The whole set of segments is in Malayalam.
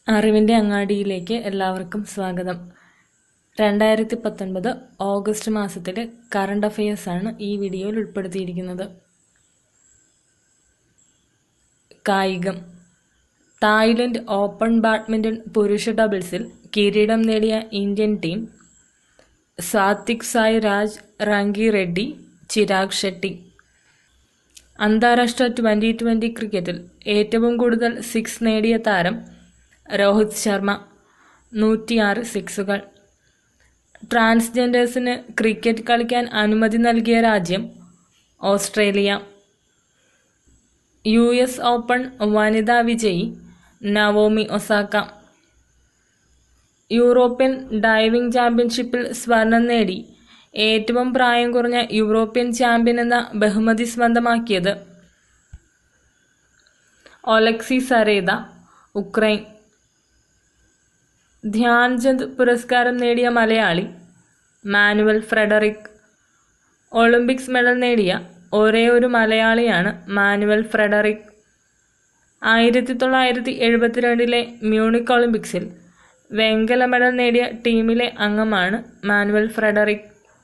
അറിവിൻ്റെ അങ്ങാടിയിലേക്ക് എല്ലാവർക്കും സ്വാഗതം രണ്ടായിരത്തി പത്തൊൻപത് ഓഗസ്റ്റ് മാസത്തിലെ കറണ്ട് അഫയേഴ്സാണ് ഈ വീഡിയോയിൽ ഉൾപ്പെടുത്തിയിരിക്കുന്നത് കായികം തായ്ലൻഡ് ഓപ്പൺ ബാഡ്മിൻ്റൺ പുരുഷ ഡബിൾസിൽ കിരീടം നേടിയ Indian team Satwik Sai Raj Rankireddy Chirag Shetty അന്താരാഷ്ട്ര ട്വൻ്റി ട്വൻ്റി ക്രിക്കറ്റിൽ ഏറ്റവും കൂടുതൽ സിക്സ് നേടിയ താരം രോഹിത് ശർമ്മ നൂറ്റിയാറ് സിക്സുകൾ ട്രാൻസ്ജെൻഡേഴ്സിന് ക്രിക്കറ്റ് കളിക്കാൻ അനുമതി നൽകിയ രാജ്യം ഓസ്ട്രേലിയ യു എസ് ഓപ്പൺ വനിതാ വിജയി നവോമി ഒസാക്ക യൂറോപ്യൻ ഡൈവിംഗ് ചാമ്പ്യൻഷിപ്പിൽ സ്വർണം നേടി ഏറ്റവും പ്രായം കുറഞ്ഞ യൂറോപ്യൻ ചാമ്പ്യൻ എന്ന ബഹുമതി സ്വന്തമാക്കിയത് ഒലക്സി സരേദ ഉക്രൈൻ ധ്യാൻചന്ദ് പുരസ്കാരം നേടിയ Malayali Manuel Frederick Olympics medal നേടിയ ഒരേ ഒരു മലയാളിയാണ് മാനുവൽ ഫ്രെഡറിക് ആയിരത്തി തൊള്ളായിരത്തി എഴുപത്തിരണ്ടിലെ മ്യൂണിക് ഒളിമ്പിക്സിൽ വെങ്കല മെഡൽ നേടിയ ടീമിലെ അംഗമാണ് മാനുവൽ ഫ്രെഡറിക്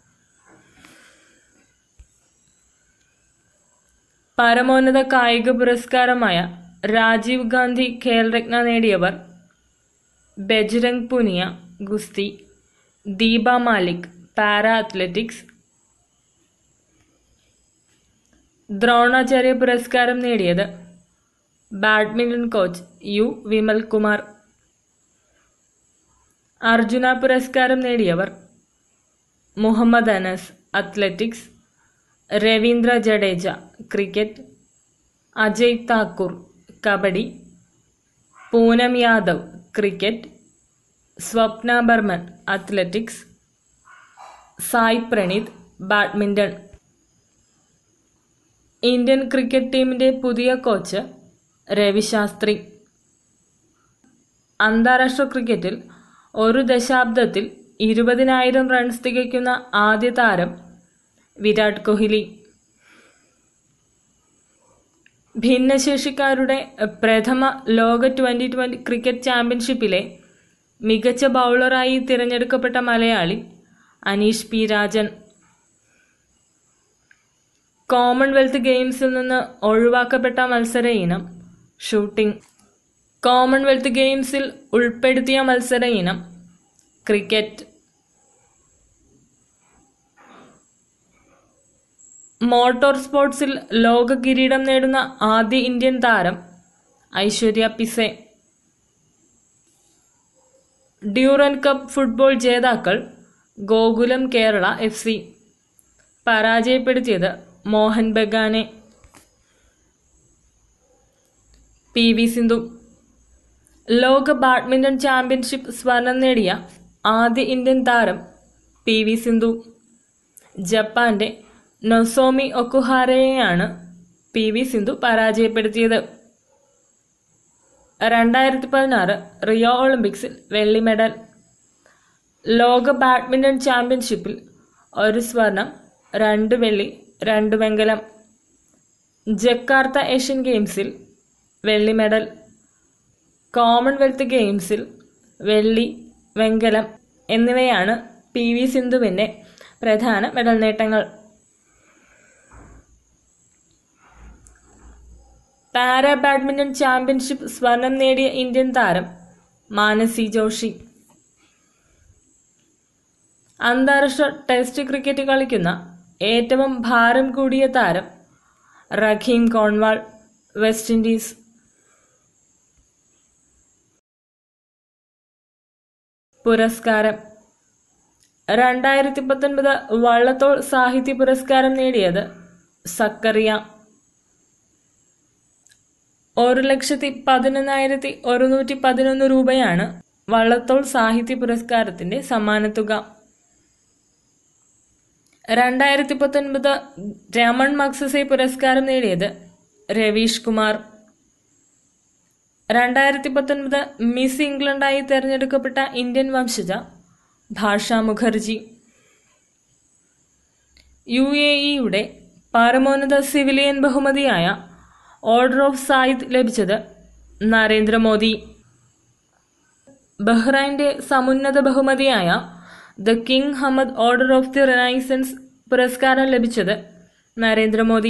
പരമോന്നത കായിക പുരസ്കാരമായ രാജീവ് ഗാന്ധി ഖേൽരത്ന നേടിയവർ ബജ്രംഗ് പുനിയ ഗുസ്തി ദീപ മാലിക് പാരാ അത്ലറ്റിക്സ് ദ്രോണാചാര്യ പുരസ്കാരം നേടിയത് badminton coach U Vimal Kumar Arjuna പുരസ്കാരം നേടിയവർ Muhammad Anas athletics Ravindra Jadeja cricket Ajay Thakur kabaddi Poonam Yadav cricket Swapna Barman athletics Sai Praneeth badminton Indian cricket ടീമിന്റെ പുതിയ കോച്ച് രവി ശാസ്ത്രി അന്താരാഷ്ട്ര ക്രിക്കറ്റിൽ ഒരു ദശാബ്ദത്തിൽ ഇരുപതിനായിരം റൺസ് തികയ്ക്കുന്ന ആദ്യ താരം വിരാട് കോഹ്ലി ഭിന്നശേഷിക്കാരുടെ പ്രഥമ ലോക ട്വൻ്റി ട്വൻ്റി ക്രിക്കറ്റ് ചാമ്പ്യൻഷിപ്പിലെ മികച്ച ബൗളറായി തിരഞ്ഞെടുക്കപ്പെട്ട മലയാളി അനീഷ് പി രാജൻ കോമൺവെൽത്ത് ഗെയിംസിൽ നിന്ന് ഒഴിവാക്കപ്പെട്ട മത്സര ഇനം ഷൂട്ടിംഗ് കോമൺവെൽത്ത് ഗെയിംസിൽ ഉൾപ്പെടുത്തിയ മത്സര ഇനം ക്രിക്കറ്റ് മോട്ടോർ സ്പോർട്സിൽ ലോക കിരീടം നേടുന്ന ആദ്യ ഇന്ത്യൻ താരം Aishwarya Pisay Durand Cup football ജേതാക്കൾ ഗോകുലം കേരള എഫ് സി പരാജയപ്പെടുത്തിയത് മോഹൻ ബഗാനെ പി വി സിന്ധു ലോക ബാഡ്മിന്റൺ ചാമ്പ്യൻഷിപ്പ് സ്വർണം നേടിയ ആദ്യ ഇന്ത്യൻ താരം പി വി സിന്ധു ജപ്പാന്റെ നൊസോമി ഒക്കുഹാരയെയാണ് പി വി സിന്ധു പരാജയപ്പെടുത്തിയത് രണ്ടായിരത്തി പതിനാറ് റിയോ ഒളിമ്പിക്സിൽ വെള്ളി മെഡൽ ലോക ബാഡ്മിന്റൺ ചാമ്പ്യൻഷിപ്പിൽ ഒരു സ്വർണം രണ്ട് വെള്ളി രണ്ട് വെങ്കലം ജക്കാർത്ത ഏഷ്യൻ ഗെയിംസിൽ വെള്ളി മെഡൽ കോമൺവെൽത്ത് ഗെയിംസിൽ വെള്ളി വെങ്കലം എന്നിവയാണ് പി വി സിന്ധുവിൻ്റെ പ്രധാന മെഡൽ നേട്ടങ്ങൾ പാരാ ബാഡ്മിന്റൺ ചാമ്പ്യൻഷിപ്പ് സ്വർണം നേടിയ ഇന്ത്യൻ താരം മാനസി ജോഷി അന്താരാഷ്ട്ര ടെസ്റ്റ് ക്രിക്കറ്റ് കളിക്കുന്ന ഏറ്റവും ഭാരം കൂടിയ താരം റഖീം കോൺവാൾ വെസ്റ്റ് ഇൻഡീസ് പുരസ്കാരം രണ്ടായിരത്തി പത്തൊൻപത് വള്ളത്തോൾ സാഹിത്യ പുരസ്കാരം നേടിയത് സക്കറിയ ഒരു ലക്ഷത്തി പതിനൊന്നായിരത്തി ഒരുന്നൂറ്റി പതിനൊന്ന് രൂപയാണ് വള്ളത്തോൾ സാഹിത്യ പുരസ്കാരത്തിന്റെ സമ്മാനത്തുക രണ്ടായിരത്തി പത്തൊൻപത് രമൺ മക്സസെ പുരസ്കാരം നേടിയത് രവീഷ് കുമാർ രണ്ടായിരത്തി പത്തൊൻപത് മിസ് ഇംഗ്ലണ്ടായി തെരഞ്ഞെടുക്കപ്പെട്ട ഇന്ത്യൻ വംശജ ഭാഷ മുഖർജി യു എ ഇയുടെ പരമോന്നത സിവിലിയൻ ബഹുമതിയായ ഓർഡർ ഓഫ് സായിദ് ലഭിച്ചത് നരേന്ദ്രമോദി ബഹ്റൈൻ്റെ സമുന്നത ബഹുമതിയായ the king Hamad order of the renaissance പുരസ്കാരം ലഭിച്ചത് നരേന്ദ്രമോദി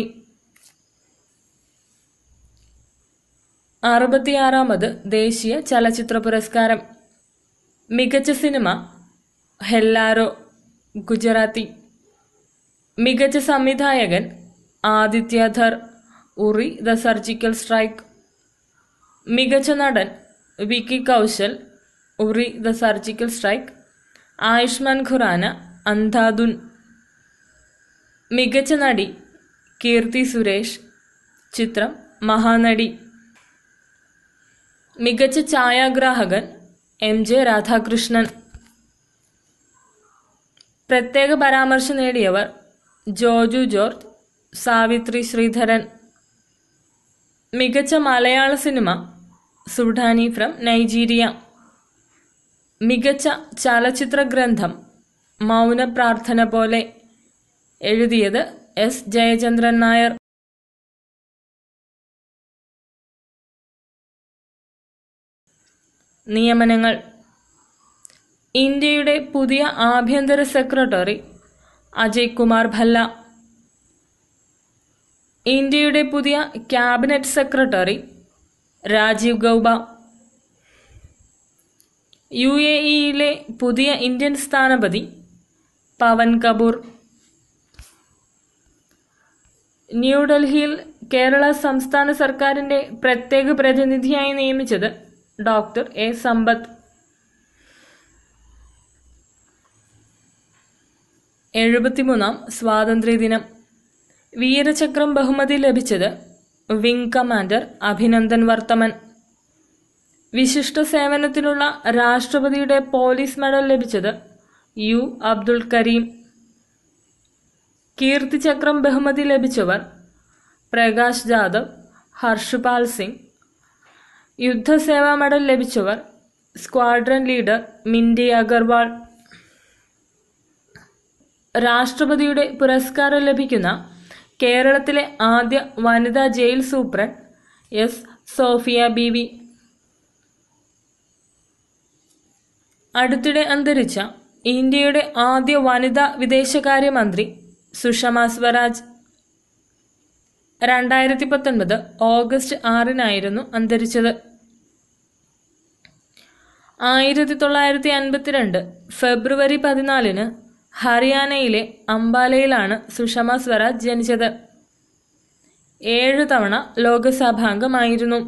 അറുപത്തിയാറാമത് ദേശീയ ചലച്ചിത്ര പുരസ്കാരം മികച്ച സിനിമ ഹെല്ലാരോ ഗുജറാത്തി മികച്ച സംവിധായകൻ ആദിത്യധർ ഉറി ദ സർജിക്കൽ സ്ട്രൈക്ക് മികച്ച നടൻ വിക്കി കൗശൽ ഉറി the surgical strike Ayushman Khurana അന്ധാധുൻ മികച്ച നടി കീർത്തി സുരേഷ് ചിത്രം മഹാനടി മികച്ച ഛായാഗ്രാഹകൻ എം ജെ രാധാകൃഷ്ണൻ പ്രത്യേക പരാമർശം നേടിയവർ ജോജു ജോർജ് സാവിത്രി ശ്രീധരൻ മികച്ച മലയാള സിനിമ സുഡാനി ഫ്രം നൈജീരിയ മികച്ച ചലച്ചിത്ര ഗ്രന്ഥം മൗന പ്രാർത്ഥന പോലെ എഴുതിയത് എസ് ജയചന്ദ്രൻ നായർ നിയമനങ്ങൾ ഇന്ത്യയുടെ പുതിയ ആഭ്യന്തര സെക്രട്ടറി അജയ് കുമാർ ഭല്ല ഇന്ത്യയുടെ പുതിയ cabinet secretary Rajiv Gauba U A ഇയിലെ പുതിയ ഇന്ത്യൻ സ്ഥാനപതി പവൻ കപൂർ ന്യൂഡൽഹിയിൽ കേരള സംസ്ഥാന സർക്കാരിന്റെ പ്രത്യേക പ്രതിനിധിയായി നിയമിച്ചത് ഡോക്ടർ എ സമ്പത്ത് എഴുപത്തിമൂന്നാം സ്വാതന്ത്ര്യദിനം വീരചക്രം ബഹുമതി ലഭിച്ചത് വിംഗ് കമാൻഡർ അഭിനന്ദൻ വർത്തമൻ വിശിഷ്ട സേവനത്തിനുള്ള രാഷ്ട്രപതിയുടെ പോലീസ് മെഡൽ ലഭിച്ചത് യു അബ്ദുൾ കരീം കീർത്തിചക്രം ബഹുമതി ലഭിച്ചവർ Prakash Jadhav ഹർഷപാൽ Singh യുദ്ധസേവാ medal ലഭിച്ചവർ squadron leader മിൻഡി Agarwal രാഷ്ട്രപതിയുടെ പുരസ്കാരം ലഭിക്കുന്ന കേരളത്തിലെ ആദ്യ വനിതാ jail superintendent S Sophia B V അടുത്തിടെ അന്തരിച്ച ഇന്ത്യയുടെ ആദ്യ വനിതാ വിദേശകാര്യമന്ത്രി സുഷമ സ്വരാജ് രണ്ടായിരത്തി പത്തൊൻപത് ഓഗസ്റ്റ് ആറിനായിരുന്നു അന്തരിച്ചത് ആയിരത്തി തൊള്ളായിരത്തി അൻപത്തിരണ്ട് ഫെബ്രുവരി പതിനാലിന് ഹറിയാനയിലെ അംബാലയിലാണ് സുഷമ സ്വരാജ് ജനിച്ചത് ഏഴ് തവണ ലോകസഭാംഗമായിരുന്നു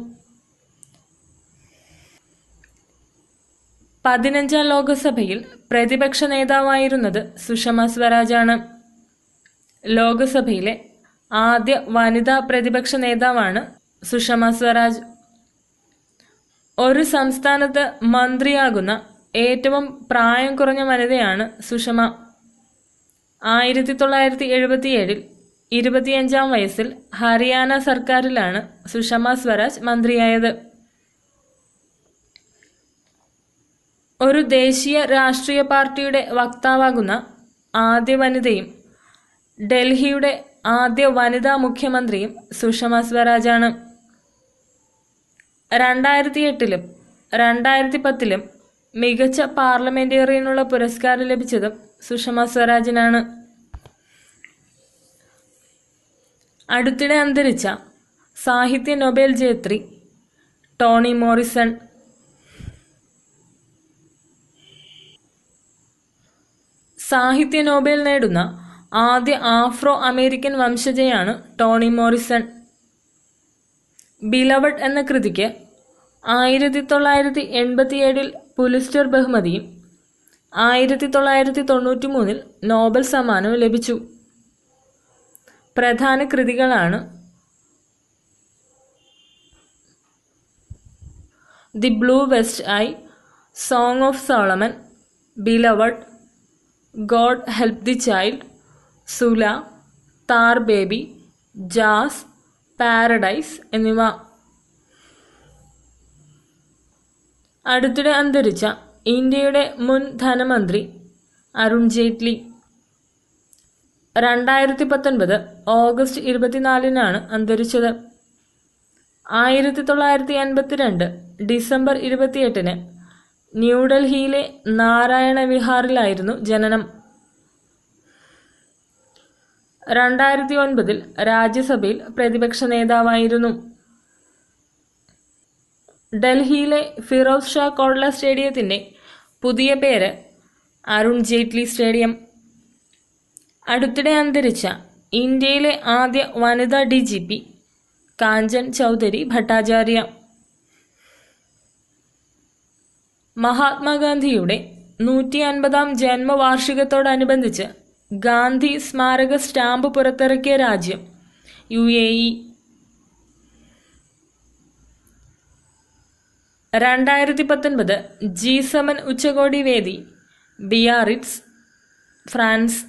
പതിനഞ്ചാം ലോകസഭയിൽ പ്രതിപക്ഷ നേതാവായിരുന്നത് സുഷമ സ്വരാജാണ് ലോകസഭയിലെ ആദ്യ വനിതാ പ്രതിപക്ഷ നേതാവാണ് സുഷമ സ്വരാജ് ഒരു സംസ്ഥാനത്ത് മന്ത്രിയാകുന്ന ഏറ്റവും പ്രായം കുറഞ്ഞ വനിതയാണ് സുഷമ ആയിരത്തി തൊള്ളായിരത്തി എഴുപത്തിയേഴിൽ ഇരുപത്തിയഞ്ചാം വയസ്സിൽ ഹരിയാന സർക്കാരിലാണ് സുഷമ സ്വരാജ് മന്ത്രിയായത് ഒരു ദേശീയ രാഷ്ട്രീയ പാർട്ടിയുടെ വക്താവാകുന്ന ആദ്യ വനിതയും ഡൽഹിയുടെ ആദ്യ വനിതാ മുഖ്യമന്ത്രിയും സുഷമ സ്വരാജാണ് രണ്ടായിരത്തി എട്ടിലും രണ്ടായിരത്തി പത്തിലും മികച്ച പാർലമെന്റേറിയനുള്ള പുരസ്കാരം ലഭിച്ചതും സുഷമ സ്വരാജിനാണ് അടുത്തിടെ അന്തരിച്ച സാഹിത്യ നൊബേൽ ജേത്രി ടോണി മോറിസൺ സാഹിത്യ നോബൽ നേടുന്ന ആദ്യ ആഫ്രോ അമേരിക്കൻ വംശജയാണ് ടോണി മോറിസൺ ബിലവഡ് എന്ന കൃതിക്ക് ആയിരത്തി തൊള്ളായിരത്തി എൺപത്തിയേഴിൽ പുലിസ്റ്റർ ബഹുമതിയും ആയിരത്തി തൊള്ളായിരത്തി തൊണ്ണൂറ്റി മൂന്നിൽ നോബൽ സമ്മാനവും ലഭിച്ചു പ്രധാന കൃതികളാണ് the Bluest Eye Song of Solomon Beloved God Help the Child Sula Tar Baby Jazz Paradise എന്നിവ അടുത്തിടെ അന്തരിച്ച ഇന്ത്യയുടെ മുൻ ധനമന്ത്രി അരുൺ ജെയ്റ്റ്ലി രണ്ടായിരത്തി പത്തൊൻപത് ഓഗസ്റ്റ് ഇരുപത്തിനാലിനാണ് അന്തരിച്ചത് ആയിരത്തി തൊള്ളായിരത്തി അൻപത്തിരണ്ട് ഡിസംബർ ഇരുപത്തിയെട്ടിന് ന്യൂഡൽഹിയിലെ നാരായണ വിഹാറിലായിരുന്നു ജനനം രണ്ടായിരത്തി ഒൻപതിൽ രാജ്യസഭയിൽ പ്രതിപക്ഷ നേതാവായിരുന്നു ഡൽഹിയിലെ ഫിറോസ് ഷാ കോട്ല സ്റ്റേഡിയത്തിന്റെ പുതിയ പേര് അരുൺ ജെയ്റ്റ്ലി സ്റ്റേഡിയം അടുത്തിടെ അന്തരിച്ച ഇന്ത്യയിലെ ആദ്യ വനിതാ D G P Kanchan Chaudhary Bhattacharya മഹാത്മാഗാന്ധിയുടെ നൂറ്റി അൻപതാം ജന്മവാർഷികത്തോടനുബന്ധിച്ച് ഗാന്ധി സ്മാരക സ്റ്റാമ്പ് പുറത്തിറക്കിയ രാജ്യം യു എ ഇ രണ്ടായിരത്തി പത്തൊൻപത് ജി സെവൻ ഉച്ചകോടി വേദി ബിയാറിറ്റ്സ് ഫ്രാൻസ്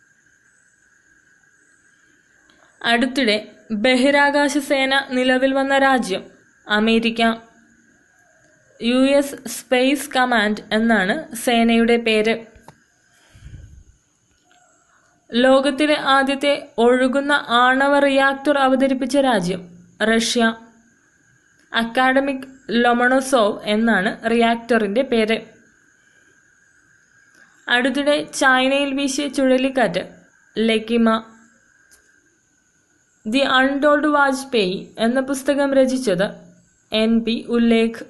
അടുത്തിടെ ബഹിരാകാശ സേന നിലവിൽ വന്ന രാജ്യം America U S space command എന്നാണ് സേനയുടെ പേര് ലോകത്തിലെ ആദ്യത്തെ ഒഴുകുന്ന ആണവ റിയാക്ടർ അവതരിപ്പിച്ച രാജ്യം റഷ്യ അക്കാഡമിക് ലൊമണോസോവ് എന്നാണ് റിയാക്ടറിന്റെ പേര് അടുത്തിടെ ചൈനയിൽ വീശിയ ചുഴലിക്കാറ്റ് ലക്കിമ ദി അൺടോൾഡ് വാജ്പേയി എന്ന പുസ്തകം രചിച്ചത് എൻ പി ഉല്ലേഖ്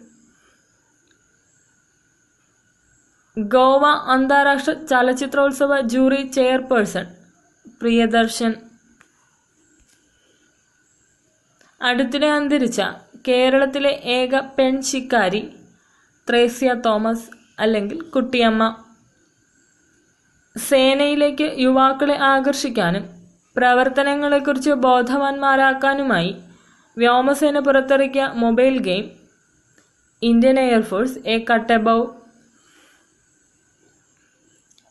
ഗോവ അന്താരാഷ്ട്ര ചലച്ചിത്രോത്സവ ജൂറി ചെയർപേഴ്സൺ പ്രിയദർശൻ അടുത്തിടെ അന്തരിച്ച കേരളത്തിലെ ഏക പെൺ ശിക്കാരി ത്രേസ്യ തോമസ് അല്ലെങ്കിൽ കുട്ടിയമ്മ സേനയിലേക്ക് യുവാക്കളെ ആകർഷിക്കാനും പ്രവർത്തനങ്ങളെക്കുറിച്ച് ബോധവാന്മാരാക്കാനുമായി വ്യോമസേന പുറത്തിറക്കിയ mobile game Indian air force A cut above